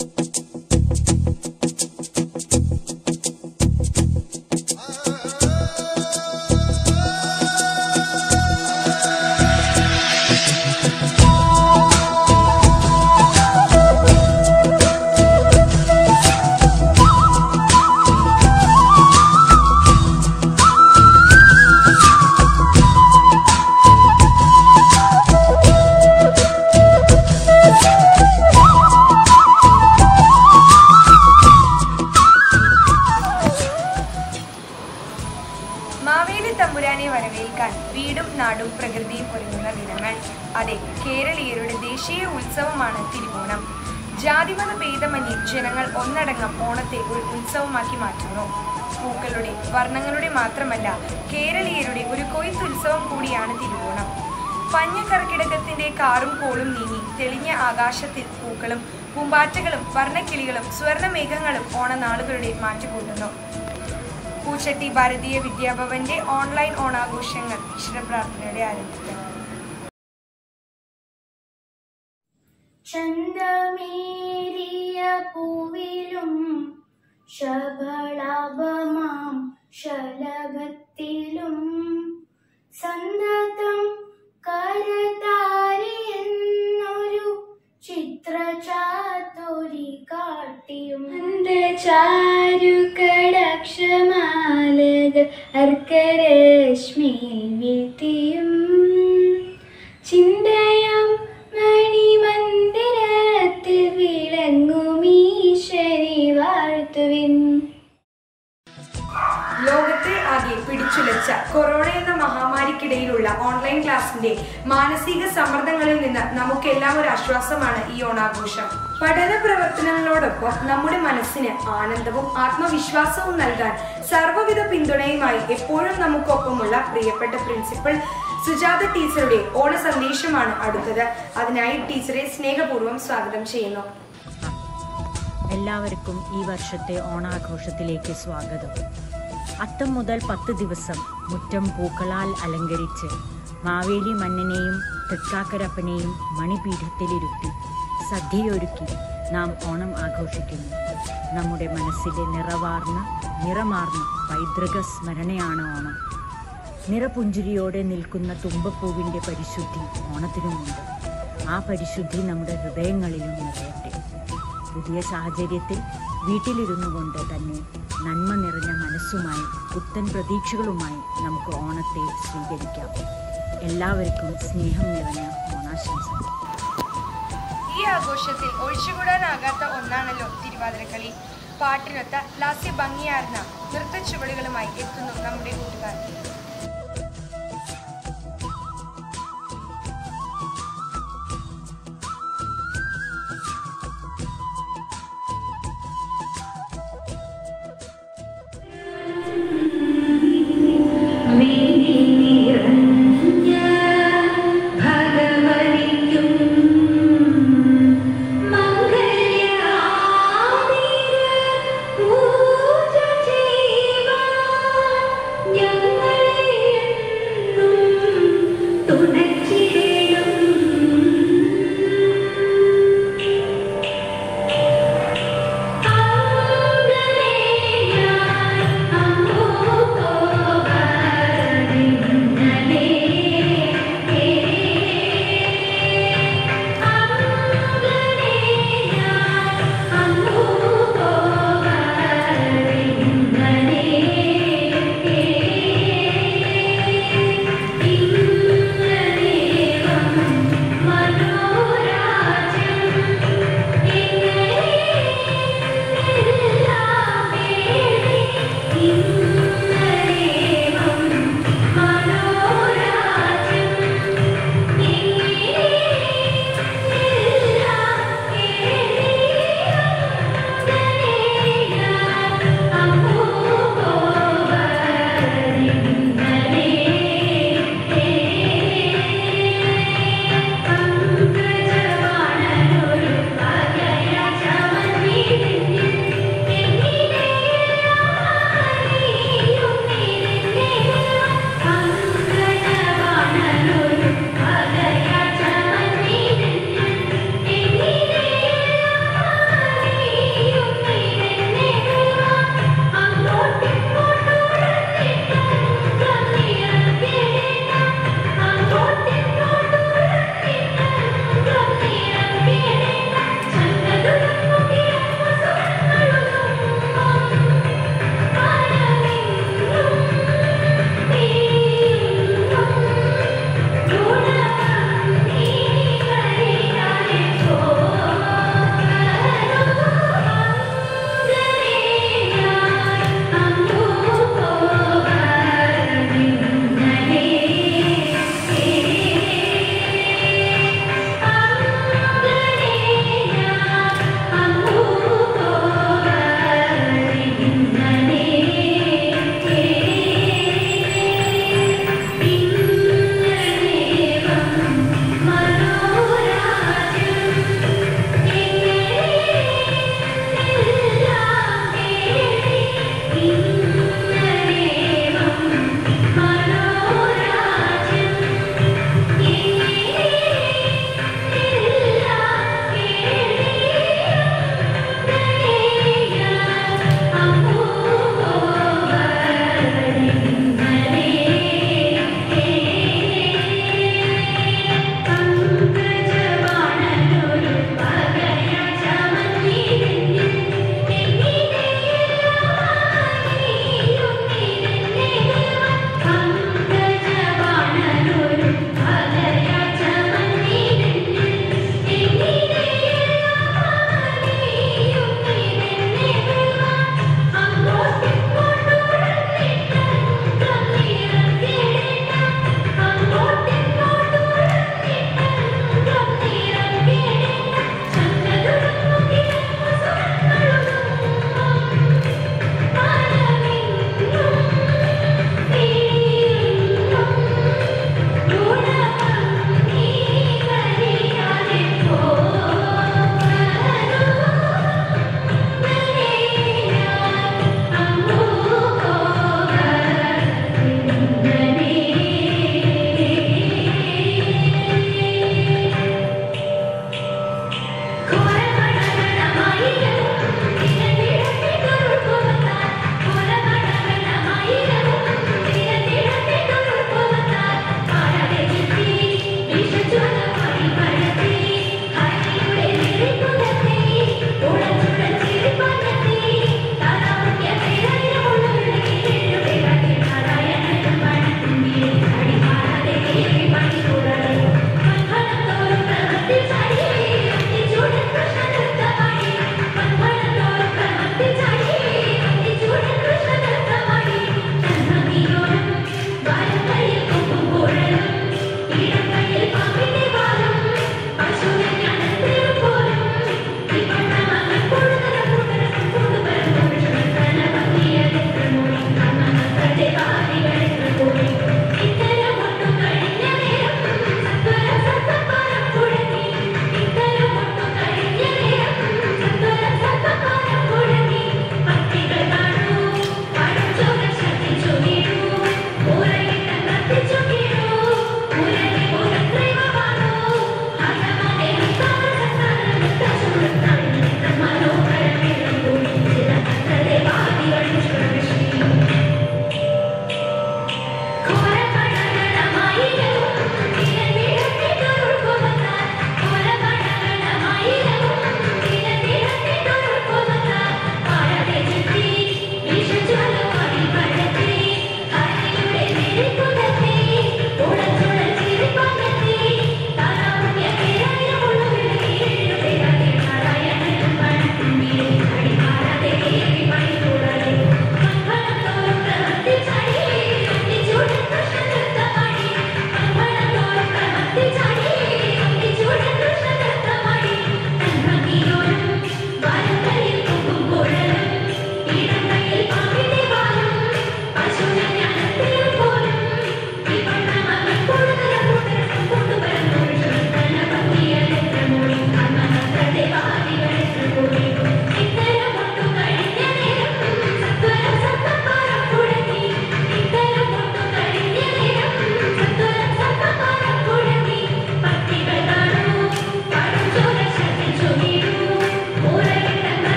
മാവേലി തമ്പുരാനെ വരവേൽക്കാൻ വീടും നാടും പ്രകൃതിയും ഒരുങ്ങുന്ന ദിനങ്ങൾ അതെ കേരളീയരുടെ ദേശീയ ഉത്സവമാണ് തിരുവോണം ജാതിമത ഭേദമന്യേ ജനങ്ങൾ ഒന്നടങ്കം ഓണത്തെ ഒരു ഉത്സവമാക്കി മാറ്റുന്നു പൂക്കളുടെ വർണ്ണങ്ങളുടെ മാത്രമല്ല കേരളീയരുടെ ഒരു കൊയ്ത്തുത്സവം കൂടിയാണ് തിരുവോണം പഞ്ഞക്കർക്കിടകത്തിന്റെ കാറും കോളും നീങ്ങി തെളിഞ്ഞ ആകാശത്തിൽ പൂക്കളും പൂമ്പാറ്റകളും വർണ്ണക്കിളികളും സ്വർണ്ണമേഘങ്ങളും ഓണനാളുകളുടെ മാറ്റുകൂട്ടുന്നു പൂച്ചട്ടി ഭാരതീയ വിദ്യാഭവന്റെ ഓൺലൈൻ ഓണാഘോഷങ്ങൾ ഈശ്വരപ്രാർത്ഥനയുടെ ആരംഭിക്കും ചന്തമേറിയ പൂവിലും ശബളാഭമാം ശലഭത്തിലും സന്തതം കരതാരി എന്നൊരു ചിത്രചാത്തോരി കാട്ടിയും ചാരുകടാക്ഷമാലകൾ അർക്കരശ്മി വീഴ്ത്തിയും ചിന്തയാം മണിമന്ദിരത്തിൽ വിളങ്ങുമീശ്വരി വാഴ്ത്തുവിൻ ലോകത്തെ ആകെ പിടിച്ചുലച്ച കൊറോണ എന്ന മഹാമാരിക്കിടയിലുള്ള ഓൺലൈൻ ക്ലാസിന്റെ മാനസിക സമ്മർദ്ദങ്ങളിൽ നിന്ന് നമുക്കെല്ലാം ഒരു ആശ്വാസമാണ് ഈ ഓണാഘോഷം പഠന പ്രവർത്തനങ്ങളോടൊപ്പം നമ്മുടെ മനസ്സിന് ആനന്ദവും ആത്മവിശ്വാസവും നൽകാൻ സർവ്വവിധ പിന്തുണയുമായി എപ്പോഴും നമുക്കൊപ്പമുള്ള പ്രിയപ്പെട്ട പ്രിൻസിപ്പൽ സുജാത ടീച്ചറുടെ ഓണ സന്ദേശമാണ് അടുത്തത് അതിനായി ടീച്ചറെ സ്നേഹപൂർവ്വം സ്വാഗതം ചെയ്യുന്നു എല്ലാവർക്കും ഈ വർഷത്തെ ഓണാഘോഷത്തിലേക്ക് സ്വാഗതം അത്തം മുതൽ പത്ത് ദിവസം മുറ്റം പൂക്കളാൽ അലങ്കരിച്ച് മാവേലി മന്നനെയും തൃക്കാക്കരപ്പനെയും മണിപീഠത്തിലിരുത്തി സദ്യയൊരുക്കി നാം ഓണം ആഘോഷിക്കുന്നു നമ്മുടെ മനസ്സിലെ നിറവാർന്ന നിറമാർന്ന പൈതൃക സ്മരണയാണ് ഓണം നിറപുഞ്ചിരിയോടെ നിൽക്കുന്ന തുമ്പപ്പൂവിൻ്റെ പരിശുദ്ധി ഓണത്തിനുമുണ്ട് ആ പരിശുദ്ധി നമ്മുടെ ഹൃദയങ്ങളിലും നിറയട്ടെ പുതിയ സാഹചര്യത്തിൽ വീട്ടിലിരുന്നു കൊണ്ട് തന്നെ നന്മ നിറഞ്ഞ മനസ്സുമായി പുത്തൻ പ്രതീക്ഷകളുമായി നമുക്ക് ഓണത്തെ സ്വീകരിക്കാം എല്ലാവർക്കും സ്നേഹം നിറഞ്ഞ ഓണാശംസകൾ ഈ ആഘോഷത്തിൽ ഒഴിച്ചുകൂടാനാകാത്ത ഒന്നാണല്ലോ തിരുവാതിരക്കളി പാട്ടിനൊത്ത ലാസ്യ ഭംഗിയാർന്ന നൃത്ത ചുവടുകളുമായി എത്തുന്നു നമ്മുടെ കൂട്ടുകാർ ഞങ്ങൾ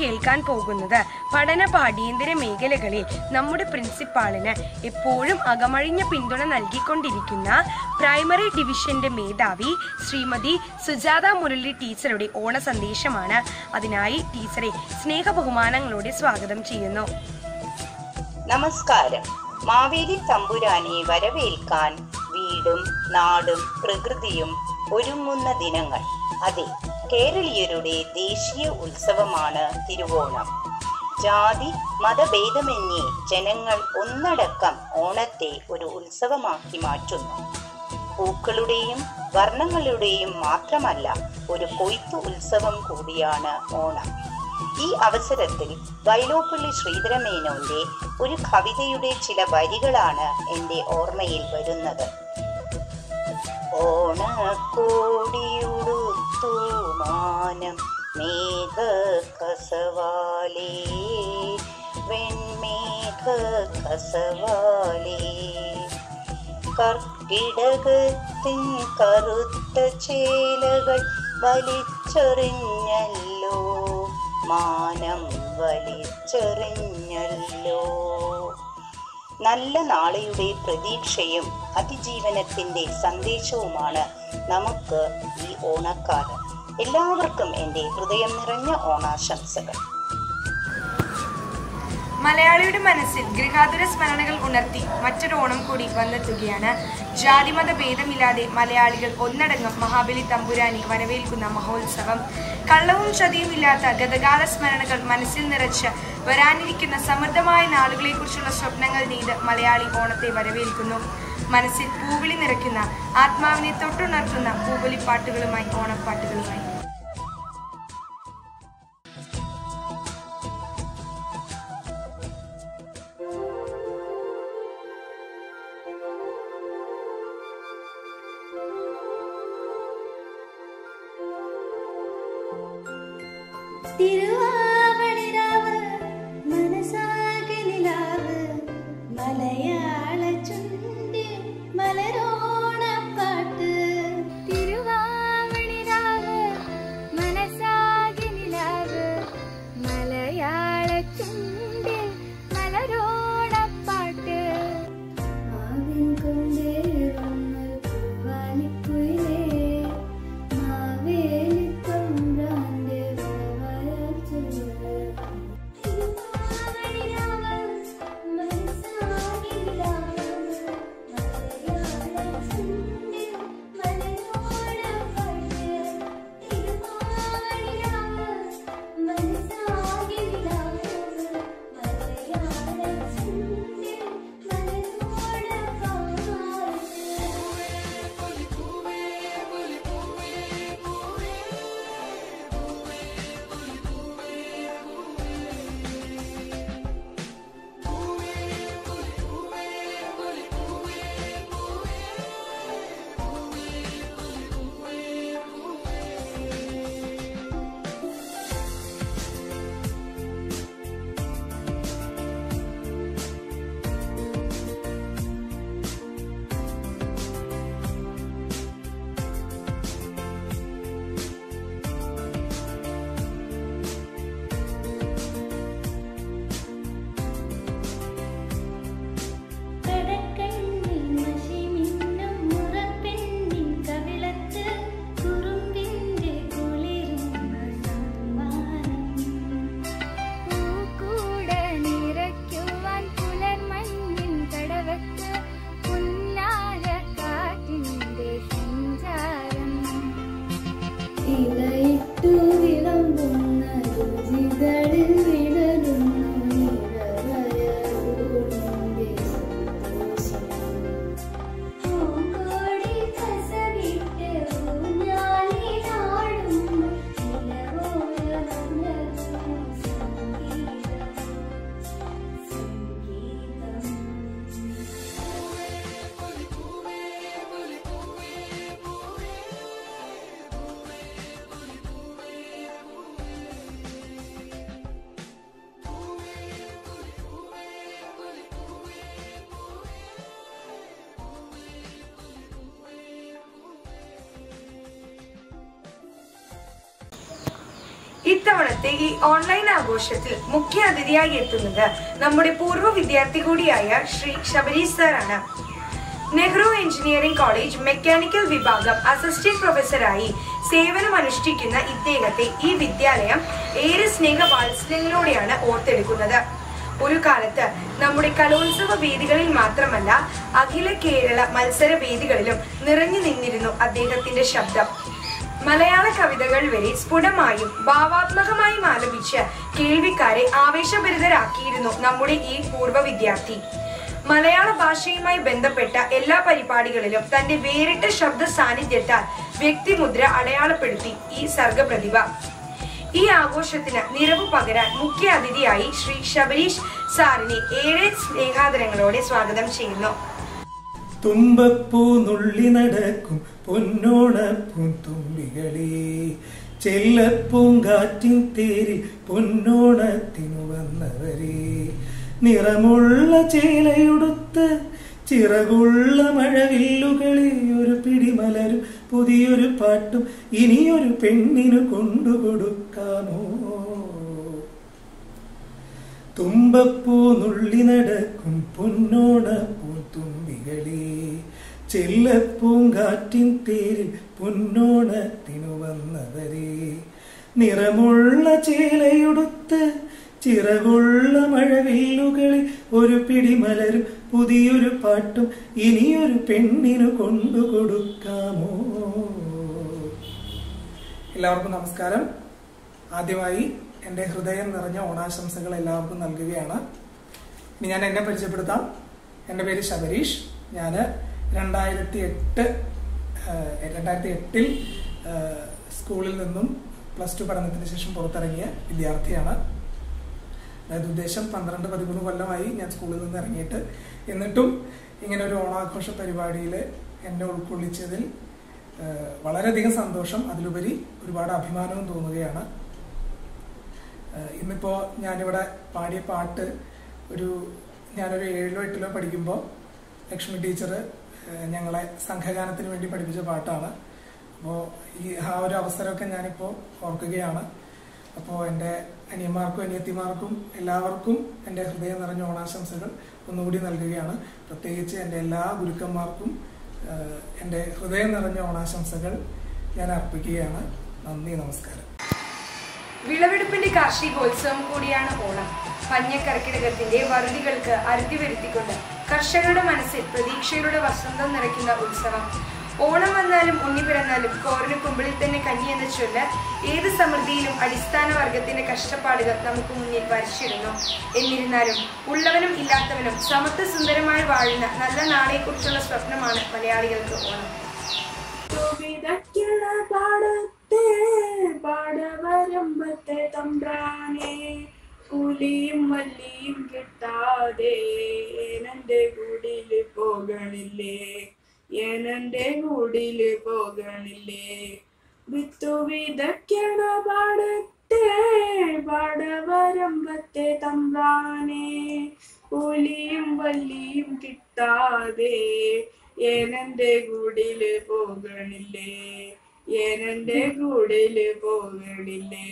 കേൾക്കാൻ പോകുന്നത് പഠന പാഠ്യേതര മേഖലകളിൽ നമ്മുടെ പ്രിൻസിപ്പാളിന് എപ്പോഴും അകമഴിഞ്ഞ പിന്തുണ നൽകിക്കൊണ്ടിരിക്കുന്ന പ്രൈമറി ഡിവിഷന്റെ മേധാവി ശ്രീമതി സുജാത മുരളി ടീച്ചറുടെ ഓണ സന്ദേശമാണ് അതിനായി ടീച്ചറെ സ്നേഹ ബഹുമാനങ്ങളോടെ സ്വാഗതം ചെയ്യുന്നു നമസ്കാരം മാവേലി തമ്പുരാനെ വരവേൽക്കാൻ വീടും നാടും പ്രകൃതിയും ഒരുങ്ങുന്ന ദിനങ്ങൾ അതെ കേരളീയരുടെ ദേശീയ ഉത്സവമാണ് തിരുവോണം ജാതി മതഭേദമന്യേ ജനങ്ങൾ ഒന്നടക്കം ഓണത്തെ ഒരു ഉത്സവമാക്കി മാറ്റുന്നു പൂക്കളുടെയും വർണ്ണങ്ങളുടെയും മാത്രമല്ല ഒരു കൊയ്ത്തു ഉത്സവം കൂടിയാണ് ഓണം ഈ അവസരത്തിൽ വൈലോപ്പള്ളി ശ്രീധരമേനോന്റെ ഒരു കവിതയുടെ ചില വരികളാണ് എൻ്റെ ഓർമ്മയിൽ വരുന്നത് ഓണക്കോടിയുടുത്തു മാനം മേഘ കസവാലേ വെൺമേഘ കസവാലേ കർക്കിടകത്തിൻ കറുത്ത ചേലകൾ വലിച്ചെറിഞ്ഞല്ലോ മാനം വലിച്ചെറിഞ്ഞല്ലോ നല്ല നാളെയുടെ പ്രതീക്ഷയും അതിജീവനത്തിന്റെ സന്ദേശവുമാണ് നമുക്ക് ഈ ഓണക്കാലം എല്ലാവർക്കും എൻ്റെ ഹൃദയം നിറഞ്ഞ ഓണാശംസകൾ മലയാളിയുടെ മനസ്സിൽ ഗൃഹാതുര സ്മരണകൾ ഉണർത്തി മറ്റൊരു ഓണം കൂടി വന്നെത്തുകയാണ് ജാതിമത ഭേദമില്ലാതെ മലയാളികൾ ഒന്നടങ്കം മഹാബലി തമ്പുരാനെ വരവേൽക്കുന്ന മഹോത്സവം കള്ളവും ചതിയുമില്ലാത്ത ഗതകാല സ്മരണകൾ മനസ്സിൽ നിറച്ച് വരാനിരിക്കുന്ന സമൃദ്ധമായ നാളുകളെക്കുറിച്ചുള്ള സ്വപ്നങ്ങൾ നെയ്ത് മലയാളി ഓണത്തെ വരവേൽക്കുന്നു മനസ്സിൽ പൂവിളി നിറയ്ക്കുന്ന ആത്മാവിനെ തൊട്ടുണർത്തുന്ന പൂവലിപ്പാട്ടുകളുമായി ഓണപ്പാട്ടുകളുമായി തിരുവാവണിരാവ് മനസാകെ നിലാവ് മലയാള ചുണ്ടി മലരോണപ്പാട്ട് തിരുവാവണിരാവ് മനസാകെ നിലാവ് മലയാള ചുണ്ടി മലരോണപ്പാട്ട് മാവിൻ കൊണ്ടേറുന്ന പൂവാലിക്കുയിലേ മാവേലി തമ്പ്രാന്റെ കടക്കണ്ണിൻ മഷിമിന്നും മുറപ്പെണ്ണിൻ കവിളത്ത് കുറുമ്പിന്റെ കുളിരുന്ന സമ്മാനം. പൂക്കൂട നിറയ്ക്കുവാൻ പുലർമഞ്ഞിൻ കടവത്ത് പുന്നാര കാറ്റിന്റെ സഞ്ചാരം ഇലയിട്ടു വിളമ്പുന്ന രുചികളിൽ വിടരുന്നു നിറവയറൂരിന്റെ സന്തോഷം. പൂങ്കോടി കസവിട്ട് ഊഞ്ഞാലിലാടുന്നു നിലവോരമുണരുന്നു സംഗീതം. സംഗീതം ഇത്തവണത്തെ ഈ ഓൺലൈൻ ആഘോഷത്തിൽ മുഖ്യ അതിഥിയായി എത്തുന്നത് നമ്മുടെ പൂർവ്വ വിദ്യാർത്ഥി കൂടിയായ ശ്രീ ശബരീഷ് സാറാണ് നെഹ്റു എഞ്ചിനീയറിംഗ് കോളേജ് മെക്കാനിക്കൽ വിഭാഗം അസിസ്റ്റന്റ് പ്രൊഫസറായി സേവനമനുഷ്ഠിക്കുന്ന ഇദ്ദേഹത്തെ ഈ വിദ്യാലയം ഏറെ സ്നേഹവാത്സല്യങ്ങളോടെയാണ് ഓർത്തെടുക്കുന്നത് ഒരു കാലത്ത് നമ്മുടെ കലോത്സവ വേദികളിൽ മാത്രമല്ല അഖില കേരള മത്സര വേദികളിലും നിറഞ്ഞു നിന്നിരുന്നു അദ്ദേഹത്തിന്റെ ശബ്ദം മലയാള കവിതകൾ വരെ സ്ഫുടമായും ഭാവാത്മകമായും ആലപിച്ച് കേൾവിക്കാരെ ആവേശഭരിതരാക്കിയിരുന്നു നമ്മുടെ ഈ പൂർവ്വ വിദ്യാർത്ഥി മലയാള ഭാഷയുമായി ബന്ധപ്പെട്ട എല്ലാ പരിപാടികളിലും തന്റെ വേറിട്ട ശബ്ദ സാന്നിധ്യത്താൽ വ്യക്തിമുദ്ര അടയാളപ്പെടുത്തി ഈ സർഗപ്രതിഭ ഈ ആഘോഷത്തിന് നിറവ് പകരാൻ മുഖ്യ അതിഥിയായി ശ്രീ ശബരീഷ് സാറിനെ ഏറെ സ്നേഹാദരങ്ങളോടെ സ്വാഗതം ചെയ്യുന്നു തുമ്പപ്പൂ നുള്ളി നടക്കും പൊന്നോണപ്പൂം തുമ്പികളെ ചെല്ലപ്പൂങ്കാറ്റിൻ തേരിൽ പൊന്നോണത്തിനു വന്നവരെ നിറമുള്ള ചേലയുടുത്ത് ചിറകുള്ള മഴവില്ലുകളെ ഒരു പിടിമലരും പുതിയൊരു പാട്ടും ഇനിയൊരു പെണ്ണിനു കൊണ്ടുകൊടുക്കാമോ തുമ്പപ്പൂ നുള്ളി നടക്കും പൊന്നോണപ്പൂ തുമ്പികളെ ചെല്ലപ്പൂങ്കാറ്റിൻ തേരിൽ പൊന്നോണത്തിനു വന്നവരെ നിറമുള്ള ചേലയുടുത്ത് ചിറകുള്ള മഴവില്ലുകളിൽ ഒരു പിടിമലരും പുതിയൊരു പാട്ടും ഇനിയൊരു പെണ്ണിനു കൊണ്ടുകൊടുക്കാമോ എല്ലാവർക്കും നമസ്കാരം ആദ്യമായി എൻ്റെ ഹൃദയം നിറഞ്ഞ ഓണാശംസകൾ എല്ലാവർക്കും നൽകുകയാണ് ഇനി ഞാൻ എന്നെ പരിചയപ്പെടുത്താം എൻ്റെ പേര് ശബരീഷ് ഞാൻ രണ്ടായിരത്തി എട്ട് രണ്ടായിരത്തി എട്ടിൽ സ്കൂളിൽ നിന്നും പ്ലസ് ടു പഠനത്തിന് ശേഷം പുറത്തിറങ്ങിയ വിദ്യാർത്ഥിയാണ് അതായത് ഉദ്ദേശം പന്ത്രണ്ട് പതിമൂന്ന് കൊല്ലമായി ഞാൻ സ്കൂളിൽ നിന്ന് ഇറങ്ങിയിട്ട് എന്നിട്ടും ഇങ്ങനെ ഒരു ഓണാഘോഷ പരിപാടിയിൽ എന്നെ ഉൾക്കൊള്ളിച്ചതിൽ ആ, വളരെയധികം സന്തോഷം അതിലുപരി ഒരുപാട് അഭിമാനവും തോന്നുകയാണ് ആ, ഇന്നിപ്പോ ഞാനിവിടെ പാടിയ പാട്ട് ഒരു ഞാനൊരു ഏഴിലോ എട്ടിലോ പഠിക്കുമ്പോൾ ലക്ഷ്മി ടീച്ചർ ഞങ്ങളെ സംഘഗാനത്തിന് വേണ്ടി പഠിപ്പിച്ച പാട്ടാണ് അപ്പോൾ ഈ ആ ഒരു അവസരമൊക്കെ ഞാനിപ്പോൾ ഓർക്കുകയാണ് അപ്പോൾ എൻ്റെ അനിയന്മാർക്കും അനിയത്തിമാർക്കും എല്ലാവർക്കും എൻ്റെ ഹൃദയം നിറഞ്ഞ ഓണാശംസകൾ ഒന്നുകൂടി നൽകുകയാണ് പ്രത്യേകിച്ച് എൻ്റെ എല്ലാ ഗുരുക്കന്മാർക്കും ആ, എൻ്റെ ഹൃദയം നിറഞ്ഞ ഓണാശംസകൾ ഞാൻ അർപ്പിക്കുകയാണ് നന്ദി നമസ്കാരം വിളവെടുപ്പിന്റെ കാർഷികോത്സവം കൂടിയാണ് ഓണം പഞ്ഞക്കർക്കിടകത്തിന്റെ വറുതികൾക്ക് അറുതി വരുത്തിക്കൊണ്ട് കർഷകരുടെ മനസ്സിൽ പ്രതീക്ഷയുടെ വസന്തം നിറയ്ക്കുന്ന ഉത്സവം ഓണം വന്നാലും ഉണ്ണി പിറന്നാലും കോറിന് കുമ്പിളിൽ തന്നെ കഞ്ഞി എന്ന ചൊല്ല് ഏത് സമൃദ്ധിയിലും അടിസ്ഥാന വർഗത്തിന്റെ കഷ്ടപ്പാടുകൾ നമുക്ക് മുന്നിൽ വരച്ചിടുന്നു എന്നിരുന്നാലും ഉള്ളവനും ഇല്ലാത്തവനും സമത്വ സുന്ദരമായി വാഴുന്ന നല്ല നാളെക്കുറിച്ചുള്ള സ്വപ്നമാണ് മലയാളികൾക്ക് ഓണം വിതയ്ക്കണ പാടത്തെ പാടവരമ്പത്തെ തമ്പ്രാനെ കൂലിയും വല്ലിയും കിട്ടാതെ ഏനന്റെ കൂടില് പോകണില്ലേ ഏനന്റെ കൂടില് പോകണില്ലേ വിത്തു വിതയ്ക്കണ പാടത്തെ പാടവരമ്പത്തെ തമ്പ്രാനെ കൂലിയും വല്ലിയും കിട്ടാതെ ഏനന്റെ കൂടില് പോകണില്ലേ ഏനന്റെ കൂടില് പോകണില്ലേ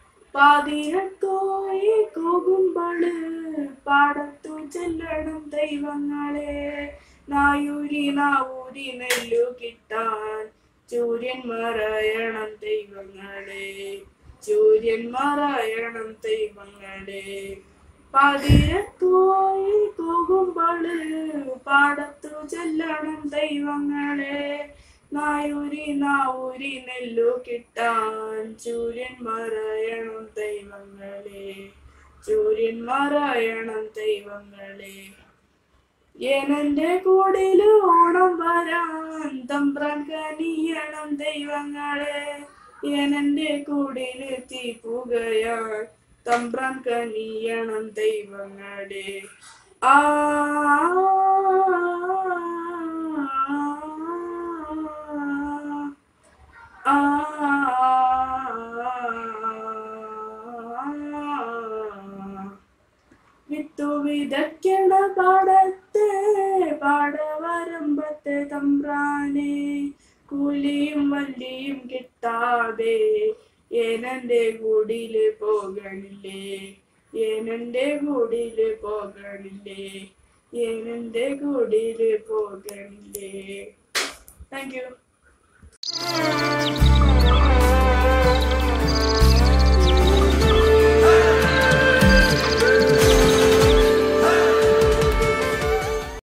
പാതിരക്കോയി കൂകുമ്പോള് പാടത്തു ചെല്ലണം ദൈവങ്ങളെ നായൂരി നാവൂരി നെല്ലു കിട്ടാൻ ചൂര്യൻ മറയണം ദൈവങ്ങളെ ചൂര്യൻ മറയണം ദൈവങ്ങളെ പതിരത്തോയി പോകുമ്പോള് പാടത്തു ചെല്ലണം ദൈവങ്ങളെ നായൂരി നാവൂരി നെല്ലു കിട്ടാൻ ചൂര്യൻ മറയണം ദൈവങ്ങളെ ചൂര്യൻ മറയണം ദൈവങ്ങളെ ഏനന്റെ കൂടില് ഓണം വരാൻ തമ്പ്രാൻ കനിയണം ദൈവങ്ങളെ ഏനന്റെ കൂടില് തീപ്പുകയാൽ തമ്പ്രാൻ കനിയണം ദൈവങ്ങളെ ആ ആ വിത്തു വിതയ്ക്കണ പാടത്തെ പാടവരമ്പത്തെ തമ്പ്രാനെ കൂലിയും വല്ലിയും കിട്ടാതെ ഏനന്റെ കൂടില് പോകണില്ലേ ഏനന്റെ കൂടില് പോകണില്ലേ ഏനന്റെ കൂടില് പോകണില്ലേ താങ്ക് യു